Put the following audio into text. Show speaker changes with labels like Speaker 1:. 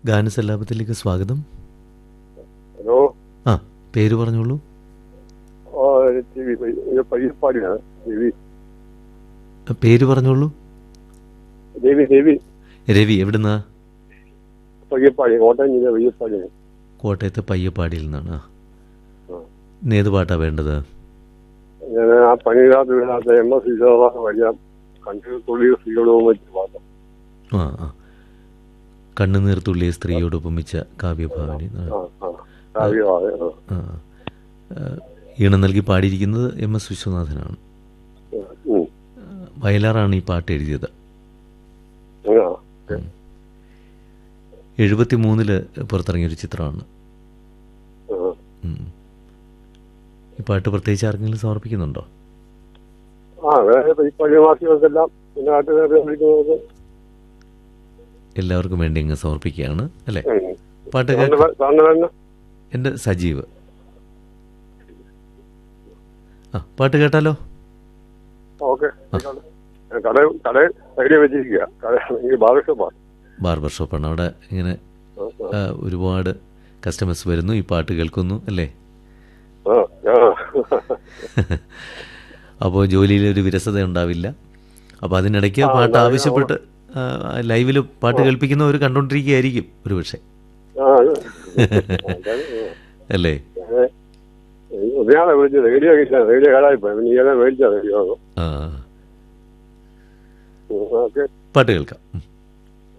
Speaker 1: ഗാനസല്ലാപത്തിലേക്ക് സ്വാഗതം
Speaker 2: ഹലോ
Speaker 1: ആ പേര് പറഞ്ഞോളൂ
Speaker 2: ആ ടി വി ഇത് പയ്യപ്പാടിയാണ് ദേവി
Speaker 1: ആ, പേര് പറഞ്ഞോളൂ
Speaker 2: ദേവി ദേവി
Speaker 1: രവി എവിടുന്നാ
Speaker 2: പയ്യപ്പാടി കോട്ടയം ജില്ല പയ്യപ്പാടിയാണ്
Speaker 1: കോട്ടയത്തെ പയ്യപ്പാടിയിൽ നിന്നാണ് ആ
Speaker 2: ആ.
Speaker 1: ഇന്ന് ഏത് പാട്ടാ വേണ്ടത്
Speaker 2: ഞാൻ ആ പണിയില്ലാത്ത വീടാത്ത എം എസ് വിശ്വാസ വഴിയാം കണ്ടു തൊഴിൽ സ്ത്രീകളോടും വെച്ച് പാട്ടം
Speaker 1: ആ ആ കണ്ണുനീർ തുള്ളിയ സ്ത്രീയോടൊപ്പം വെച്ച കാവ്യഭാവനി ആ,
Speaker 2: ആ ആ കാവ്യമാണ് ആ.
Speaker 1: ആ. ആ, ഈണം നൽകി പാടിയിരിക്കുന്നത് എം എസ് വിശ്വനാഥനാണ്
Speaker 2: ഉം.
Speaker 1: ആ, വയലാറാണ് ഈ പാട്ട് എഴുതിയത്
Speaker 2: ആ.
Speaker 1: എഴുപത്തി മൂന്നില് പുറത്തിറങ്ങിയൊരു ചിത്രമാണ്
Speaker 2: ആ.
Speaker 1: ഉം. ഈ പാട്ട് പ്രത്യേകിച്ച് ആർക്കെങ്കിലും സമർപ്പിക്കുന്നുണ്ടോ
Speaker 2: ആ വേറെ ഈ പള്ളിവാസികൾക്കെല്ലാം പിന്നെ നാട്ടുകാരെ വിളിക്കുന്നവർക്ക്
Speaker 1: എല്ലാവർക്കും വേണ്ടി അങ്ങ് സമർപ്പിക്കുകയാണ് അല്ലേ
Speaker 2: ഉം.
Speaker 1: പാട്ട്
Speaker 2: സാറിന്
Speaker 1: കേൾക്കാം
Speaker 2: വേ- സാറിന് തന്നെ
Speaker 1: എൻ്റെ സജീവ് ആ പാട്ട് കേട്ടാലോ
Speaker 2: ഓക്കെ കട കട ഐഡിയ വെച്ചിരിക്കുക കടയാണെങ്കിൽ ബാലകൃഷ്ണ
Speaker 1: ബാർബർ ഷോപ്പാണ് അവിടെ ഇങ്ങനെ ആ, ഒരുപാട് കസ്റ്റമേഴ്സ് വരുന്നു ഈ പാട്ട് കേൾക്കുന്നു അല്ലേ
Speaker 2: ആ ആ
Speaker 1: അപ്പോൾ ജോലിയിൽ ഒരു വിരസത ഉണ്ടാവില്ല അപ്പോൾ അതിനിടയ്ക്ക്
Speaker 2: ആ,
Speaker 1: പാട്ട്
Speaker 2: ഞാൻ-
Speaker 1: ആവശ്യപ്പെട്ട് ലൈവിൽ പാട്ട് കേൾപ്പിക്കുന്നവർ കണ്ടുകൊണ്ടിരിക്കുകയായിരിക്കും ഒരു പക്ഷേ
Speaker 2: ആ അതാണ്.
Speaker 1: അല്ലേ
Speaker 2: ഒരാളെ വിളിച്ചത് റേഡിയോ കിട്ടാ റേഡിയോ കേടായിപ്പോയി പിന്നെ ഇയാളെ മേടിച്ച റേഡിയോ
Speaker 1: ആ
Speaker 2: ഓക്കെ
Speaker 1: പാട്ട് കേൾക്കാം ഉം.